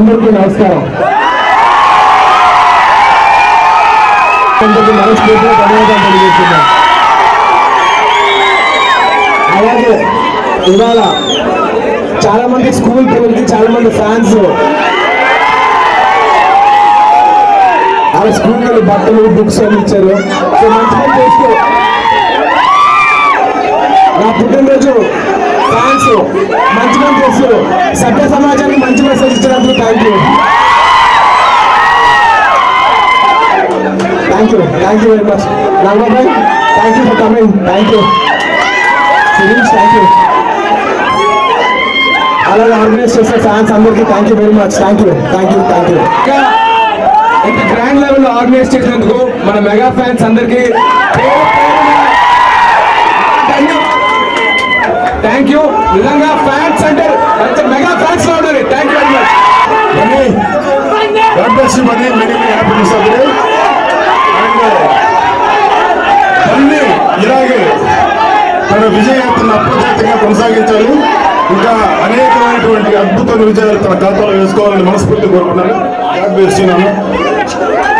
అందరికీ నమస్కారం అందరికీ మనస్ఫూర్తిగా ధన్యవాదాలు తెలియజేస్తున్నాను అలాగే ఇవాళ చాలా మంది స్కూల్ పిల్లలకి చాలా మంది ఫ్యాన్స్ వాళ్ళ స్కూల్ పిల్లలు బట్టలు బుక్స్ అని ఇచ్చారు సో మంచి పని చేస్తూ నా పుట్టినరోజు ఫ్యాన్స్ మంచి పని చేస్తూ సభ్య సమాజానికి మంచి మెసేజ్ ఇచ్చినందుకు thank you thank you thank you very much నాగబాబాయ్ thank you for coming thank you Sirish thank you అలాగే ఆర్గనైజ్ చేసే ఫ్యాన్స్ అందరికీ thank you very much thank you thank you thank you ఇంత గ్రాండ్ లెవెల్ లో organise చేసినందుకు మన mega fans అందరికీ thank you నిజంగా ఫ్యాన్స్ అంటే మంచి మెగా ఫ్యాన్స్ లో ఉండాలి thank you very much God bless you, Mani. Many, many happiness of the day. And మళ్ళీ ఇలాగే తన విజయయాత్రను అప్రజాతంగా కొనసాగించాలి ఇంకా అనేకమైనటువంటి అద్భుతమైన విజయాలు తన ఖాతాలో వేసుకోవాలని మనస్ఫూర్తి కోరుకున్నాను God bless you, నాన్న.